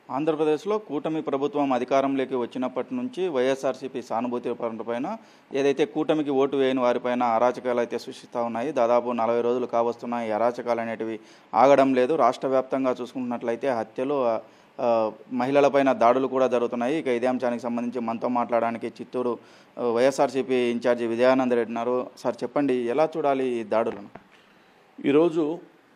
ఆంధ్రప్రదేశ్లో కూటమి ప్రభుత్వం అధికారంలోకి వచ్చినప్పటి నుంచి వైఎస్ఆర్సీపీ సానుభూతి పైన ఏదైతే కూటమికి ఓటు వేయని వారిపైన అరాచకాలు అయితే సృష్టిస్తూ ఉన్నాయి దాదాపు నలభై రోజులు కావస్తున్న ఈ అరాచకాలు అనేటివి ఆగడం లేదు రాష్ట్ర వ్యాప్తంగా చూసుకుంటున్నట్లయితే హత్యలు ఆ, మహిళలపైన దాడులు కూడా జరుగుతున్నాయి ఇక ఇదే అంశానికి సంబంధించి మనతో మాట్లాడడానికి చిత్తూరు ఆ, వైఎస్ఆర్సీపీ ఇన్ఛార్జి విజయానంద రెడ్డి ఉన్నారు సార్ చెప్పండి ఎలా చూడాలి ఈ దాడులను ఈరోజు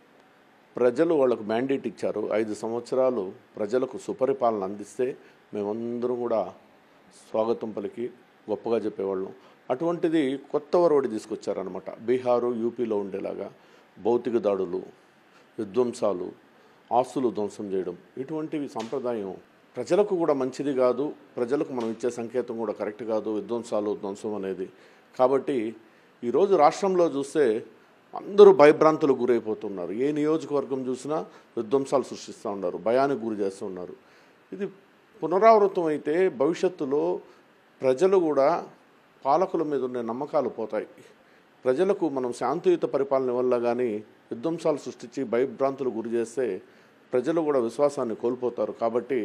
ప్రజలు వాళ్ళకు మ్యాండేట్ ఇచ్చారు ఐదు సంవత్సరాలు ప్రజలకు సుపరిపాలన అందిస్తే మేమందరం కూడా స్వాగతం పలికి గొప్పగా చెప్పేవాళ్ళం అటువంటిది కొత్త వరవడి తీసుకొచ్చారనమాట బీహారు యూపీలో ఉండేలాగా భౌతిక దాడులు విధ్వంసాలు ఆస్తులు ధ్వంసం చేయడం ఇటువంటివి సంప్రదాయం ప్రజలకు కూడా మంచిది కాదు ప్రజలకు మనం ఇచ్చే సంకేతం కూడా కరెక్ట్ కాదు విధ్వంసాలు ధ్వంసం అనేది కాబట్టి ఈరోజు రాష్ట్రంలో చూస్తే అందరూ భయభ్రాంతులకు గురైపోతున్నారు ఏ నియోజకవర్గం చూసినా విధ్వంసాలు సృష్టిస్తూ ఉన్నారు భయానికి గురి చేస్తూ ఉన్నారు ఇది పునరావృతం అయితే భవిష్యత్తులో ప్రజలు కూడా పాలకుల మీద ఉండే నమ్మకాలు పోతాయి ప్రజలకు మనం శాంతియుత పరిపాలన వల్ల కానీ విధ్వంసాలు సృష్టించి భయభ్రాంతులు గురి చేస్తే ప్రజలు కూడా విశ్వాసాన్ని కోల్పోతారు కాబట్టి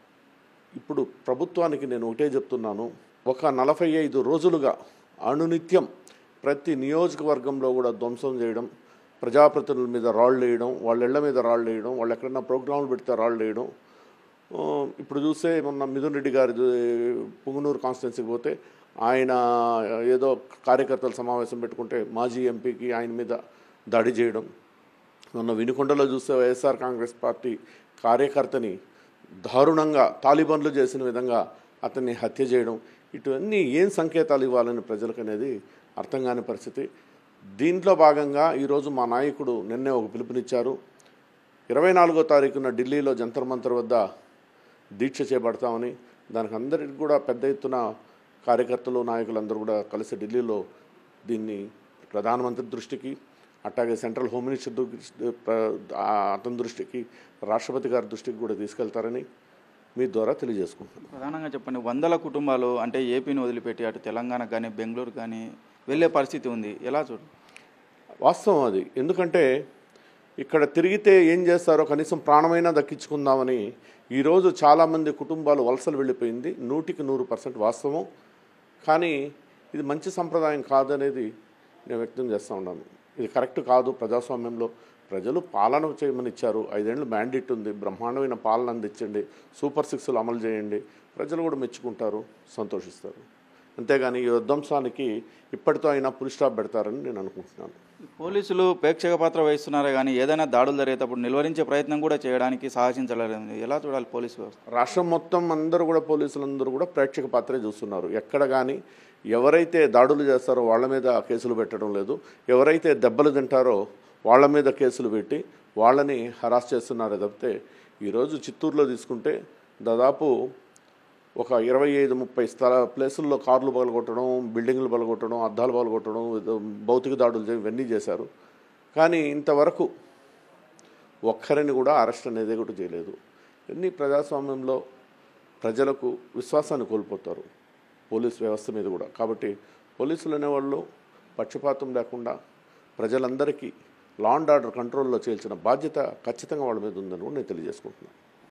ఇప్పుడు ప్రభుత్వానికి నేను ఒకటే చెప్తున్నాను ఒక నలభై ఐదు రోజులుగా అనునిత్యం ప్రతి నియోజకవర్గంలో కూడా ధ్వంసం చేయడం ప్రజాప్రతినిధుల మీద రాళ్ళు వేయడం వాళ్ళ ఇళ్ల మీద రాళ్ళు వేయడం వాళ్ళు ఎక్కడన్నా ప్రోగ్రాంలు పెడితే రాళ్ళు వేయడం ఆ, ఇప్పుడు చూస్తే మొన్న మిథున్ రెడ్డి గారి పుంగనూరు కాన్స్టిట్యున్సీకి పోతే ఆయన ఏదో కార్యకర్తల సమావేశం పెట్టుకుంటే మాజీ ఎంపీకి ఆయన మీద దాడి చేయడం మొన్న వినుకొండలో చూస్తే వైఎస్ఆర్ కాంగ్రెస్ పార్టీ కార్యకర్తని దారుణంగా తాలిబన్లు చేసిన విధంగా అతన్ని హత్య చేయడం ఇటువన్నీ ఏం సంకేతాలు ఇవ్వాలని ప్రజలకు అనేది అర్థం కాని పరిస్థితి దీంట్లో భాగంగా ఈరోజు మా నాయకుడు నిన్నే ఒక పిలుపునిచ్చారు ఇరవై నాలుగో తారీఖున ఢిల్లీలో జంతర్ మంతర్ వద్ద దీక్ష చేపడతామని దానికి అందరికి కూడా పెద్ద ఎత్తున కార్యకర్తలు నాయకులందరూ కూడా కలిసి ఢిల్లీలో దీన్ని ప్రధానమంత్రి దృష్టికి అట్లాగే సెంట్రల్ హోమ్ మినిస్టర్ దృష్టి- ప్ర- ఆ అతని దృష్టికి రాష్ట్రపతి గారి దృష్టికి కూడా తీసుకెళ్తారని మీ ద్వారా తెలియజేసుకుంటున్నాను ప్రధానంగా చెప్పండి వందల కుటుంబాలు అంటే ఏపీని వదిలిపెట్టి అటు తెలంగాణ కానీ బెంగళూరు కానీ వెళ్ళే పరిస్థితి ఉంది ఎలా చూడు వాస్తవం అది ఎందుకంటే ఇక్కడ తిరిగితే ఏం చేస్తారో కనీసం ప్రాణమైనా దక్కించుకుందామని ఈరోజు చాలామంది కుటుంబాలు వలసలు వెళ్ళిపోయింది నూటికి నూరు పర్సెంట్ వాస్తవం కానీ ఇది మంచి సంప్రదాయం కాదనేది నేను వ్యక్తం చేస్తూ ఉన్నాను ఇది కరెక్ట్ కాదు ప్రజాస్వామ్యంలో ప్రజలు పాలన చేయమని ఇచ్చారు ఐదేళ్ళు మ్యాండేట్ ఉంది బ్రహ్మాండమైన పాలన అందించండి సూపర్ సిక్స్లు అమలు చేయండి ప్రజలు కూడా మెచ్చుకుంటారు సంతోషిస్తారు అంతేగాని ఈ విధ్వంసానికి ఇప్పటితో అయినా పులి స్టాప్ పెడతారని నేను అనుకుంటున్నాను పోలీసులు ప్రేక్షక పాత్ర వహిస్తున్నారే కానీ ఏదైనా దాడులు జరిగేటప్పుడు నిలువరించే ప్రయత్నం కూడా చేయడానికి సాహసించలేదు ఎలా చూడాలి పోలీసు వ్యవస్థ రాష్ట్రం మొత్తం అందరూ కూడా పోలీసులందరూ కూడా ప్రేక్షక పాత్రే చూస్తున్నారు ఎక్కడ కానీ ఎవరైతే దాడులు చేస్తారో వాళ్ళ మీద కేసులు పెట్టడం లేదు ఎవరైతే దెబ్బలు తింటారో వాళ్ళ మీద కేసులు పెట్టి వాళ్ళని హరాస్ చేస్తున్నారే తప్పితే ఈరోజు చిత్తూరులో తీసుకుంటే దాదాపు ఒక ఇరవై ఐదు ముప్పై స్థల ప్లేసుల్లో కార్లు పగలగొట్టడం బిల్డింగ్లు పగలగొట్టడం అద్దాలు పగలగొట్టడం ఏదో భౌతిక దాడులు చేయడం ఇవన్నీ చేశారు కానీ ఇంతవరకు ఒక్కరిని కూడా అరెస్ట్ అనేది కూడా చేయలేదు ఎన్ని ప్రజాస్వామ్యంలో ప్రజలకు విశ్వాసాన్ని కోల్పోతారు పోలీస్ వ్యవస్థ మీద కూడా కాబట్టి పోలీసులు అనేవాళ్ళు పక్షపాతం లేకుండా ప్రజలందరికీ లా అండ్ ఆర్డర్ కంట్రోల్లో చేయాల్సిన బాధ్యత ఖచ్చితంగా వాళ్ళ మీద ఉందని కూడా నేను తెలియజేసుకుంటున్నాను